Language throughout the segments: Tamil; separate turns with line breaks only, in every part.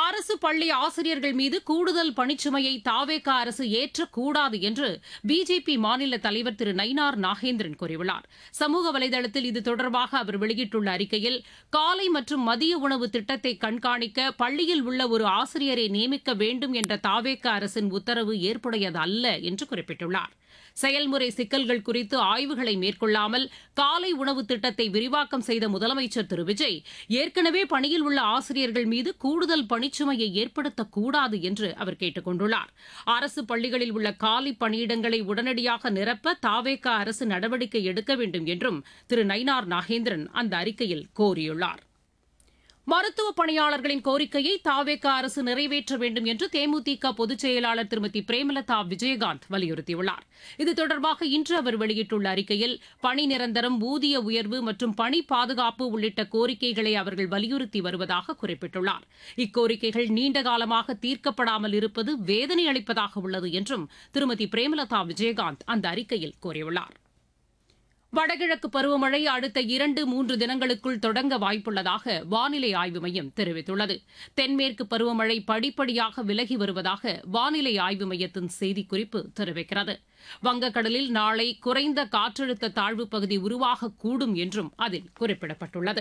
அரசு பள்ளி ஆசிரியர்கள் மீது கூடுதல் பணிச்சுமையை தாவேகா அரசு ஏற்றக்கூடாது என்று பிஜேபி மாநில தலைவர் திரு நயினார் நாகேந்திரன் கூறியுள்ளார் சமூக வலைதளத்தில் இது தொடர்பாக அவர் வெளியிட்டுள்ள அறிக்கையில் காலை மற்றும் மதிய உணவு திட்டத்தை கண்காணிக்க பள்ளியில் உள்ள ஒரு ஆசிரியரை நியமிக்க வேண்டும் என்ற தாவேகா அரசின் உத்தரவு ஏற்புடையது அல்ல என்று குறிப்பிட்டுள்ளார் செயல்முறை சிக்கல்கள் குறித்து ஆய்வுகளை மேற்கொள்ளாமல் காலை உணவு திட்டத்தை விரிவாக்கம் செய்த முதலமைச்சர் திரு விஜய் ஏற்கனவே பணியில் உள்ள ஆசிரியர்கள் மீது கூடுதல் பணிச்சுமையை ஏற்படுத்தக்கூடாது என்று அவர் கேட்டுக் கொண்டுள்ளார் அரசு பள்ளிகளில் உள்ள காலி பணியிடங்களை உடனடியாக நிரப்ப தாவேகா அரசு நடவடிக்கை எடுக்க வேண்டும் என்றும் திரு நயினார் நாகேந்திரன் அந்த அறிக்கையில் கோரியுள்ளார் மருத்துவ பணியாளர்களின் கோரிக்கையை தாவேக அரசு நிறைவேற்ற வேண்டும் என்று தேமுதிக பொதுச் செயலாளர் திருமதி பிரேமலதா விஜயகாந்த் வலியுறுத்தியுள்ளார் இது தொடர்பாக இன்று அவர் வெளியிட்டுள்ள அறிக்கையில் பணி நிரந்தரம் ஊதிய உயர்வு மற்றும் பணி பாதுகாப்பு உள்ளிட்ட கோரிக்கைகளை அவர்கள் வலியுறுத்தி வருவதாக குறிப்பிட்டுள்ளார் இக்கோரிக்கைகள் நீண்ட காலமாக தீர்க்கப்படாமல் இருப்பது வேதனை அளிப்பதாக உள்ளது என்றும் திருமதி பிரேமலதா விஜயகாந்த் அந்த அறிக்கையில் கூறியுள்ளார் வடகிழக்கு பருவமழை அடுத்த இரண்டு மூன்று தினங்களுக்குள் தொடங்க வாய்ப்புள்ளதாக வானிலை ஆய்வு மையம் தெரிவித்துள்ளது தென்மேற்கு பருவமழை படிப்படியாக விலகி வருவதாக வானிலை ஆய்வு மையத்தின் செய்திக்குறிப்பு தெரிவிக்கிறது வங்கக்கடலில் நாளை குறைந்த காற்றழுத்த தாழ்வுப் பகுதி உருவாகக்கூடும் என்றும் அதில் குறிப்பிடப்பட்டுள்ளது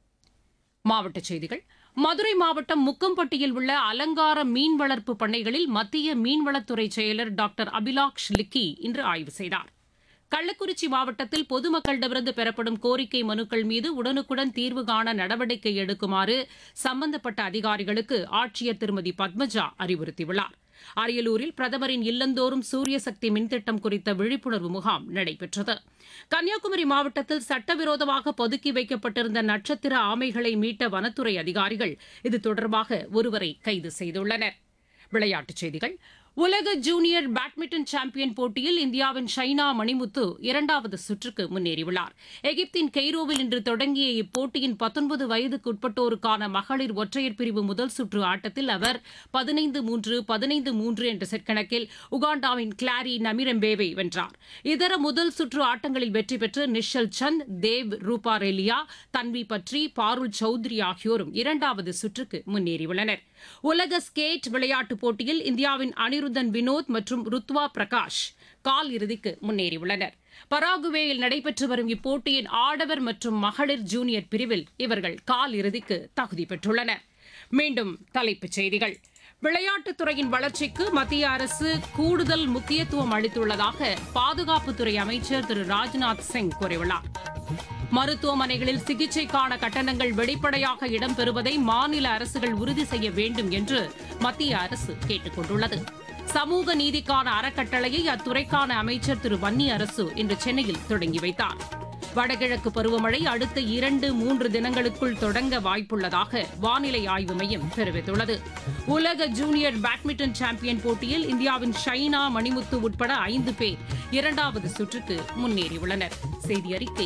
மாவட்டச் செய்திகள் மதுரை மாவட்டம் முக்கம்பட்டியில் உள்ள அலங்கார மீன் வளர்ப்பு பண்ணைகளில் மத்திய மீன்வளத்துறை செயலர் டாக்டர் அபிலாக்ஷ் லிக்கி இன்று ஆய்வு செய்தார் கள்ளக்குறிச்சி மாவட்டத்தில் பொதுமக்களிடமிருந்து பெறப்படும் கோரிக்கை மனுக்கள் மீது உடனுக்குடன் தீர்வு காண நடவடிக்கை எடுக்குமாறு சம்பந்தப்பட்ட அதிகாரிகளுக்கு ஆட்சியர் திருமதி பத்மஜா அறிவுறுத்தியுள்ளார் அரியலூரில் பிரதமரின் இல்லந்தோறும் சூரிய சக்தி மின்திட்டம் குறித்த விழிப்புணர்வு முகாம் நடைபெற்றது கன்னியாகுமரி மாவட்டத்தில் சட்டவிரோதமாக பதுக்கி வைக்கப்பட்டிருந்த நட்சத்திர ஆமைகளை மீட்ட வனத்துறை அதிகாரிகள் இது தொடர்பாக ஒருவரை கைது செய்துள்ளனர் விளையாட்டுச் செய்திகள் உலக ஜூனியர் பேட்மிண்டன் சாம்பியன் போட்டியில் இந்தியாவின் ஷைனா மணிமுத்து இரண்டாவது சுற்றுக்கு முன்னேறியுள்ளார் எகிப்தின் கெய்ரோவில் இன்று தொடங்கிய இப்போட்டியின் பத்தொன்பது வயதுக்குட்பட்டோருக்கான மகளிர் ஒற்றையர் பிரிவு முதல் சுற்று ஆட்டத்தில் அவர் பதினைந்து மூன்று பதினைந்து மூன்று என்ற செட் கணக்கில் உகாண்டாவின் கிளாரி நமிரம்பேவை வென்றார் இதர முதல் சுற்று ஆட்டங்களில் வெற்றி பெற்று நிஷல் சந்த் தேவ் ரூபா ரெலியா தன்வி பட்ரி பாருல் சௌத்ரி ஆகியோரும் இரண்டாவது சுற்றுக்கு முன்னேறியுள்ளனர் உலக ஸ்கேட் விளையாட்டுப் போட்டியில் இந்தியாவின் அனிருத்தன் வினோத் மற்றும் ருத்வா பிரகாஷ் கால் இறுதிக்கு முன்னேறியுள்ளனர் பராகுவேயில் நடைபெற்று வரும் இப்போட்டியின் ஆடவர் மற்றும் மகளிர் ஜூனியர் பிரிவில் இவர்கள் கால் இறுதிக்கு தகுதி பெற்றுள்ளனர் மீண்டும் தலைப்புச் செய்திகள் விளையாட்டுத்துறையின் வளர்ச்சிக்கு மத்திய அரசு கூடுதல் முக்கியத்துவம் அளித்துள்ளதாக பாதுகாப்புத்துறை அமைச்சர் திரு ராஜ்நாத் சிங் கூறியுள்ளார் மருத்துவமனைகளில் சிகிச்சைக்கான கட்டணங்கள் வெளிப்படையாக இடம்பெறுவதை மாநில அரசுகள் உறுதி செய்ய வேண்டும் என்று மத்திய அரசு கேட்டுக் கொண்டுள்ளது சமூக நீதிக்கான அறக்கட்டளையை அத்துறைக்கான அமைச்சர் திரு வன்னி அரசு இன்று சென்னையில் தொடங்கி வைத்தார் வடகிழக்கு பருவமழை அடுத்த இரண்டு மூன்று தினங்களுக்குள் தொடங்க வாய்ப்புள்ளதாக வானிலை ஆய்வு மையம் தெரிவித்துள்ளது உலக ஜூனியர் பேட்மிண்டன் சாம்பியன் போட்டியில் இந்தியாவின் ஷைனா மணிமுத்து உட்பட ஐந்து பேர் இரண்டாவது சுற்றுக்கு முன்னேறியுள்ளனர் செய்தி அறிக்கை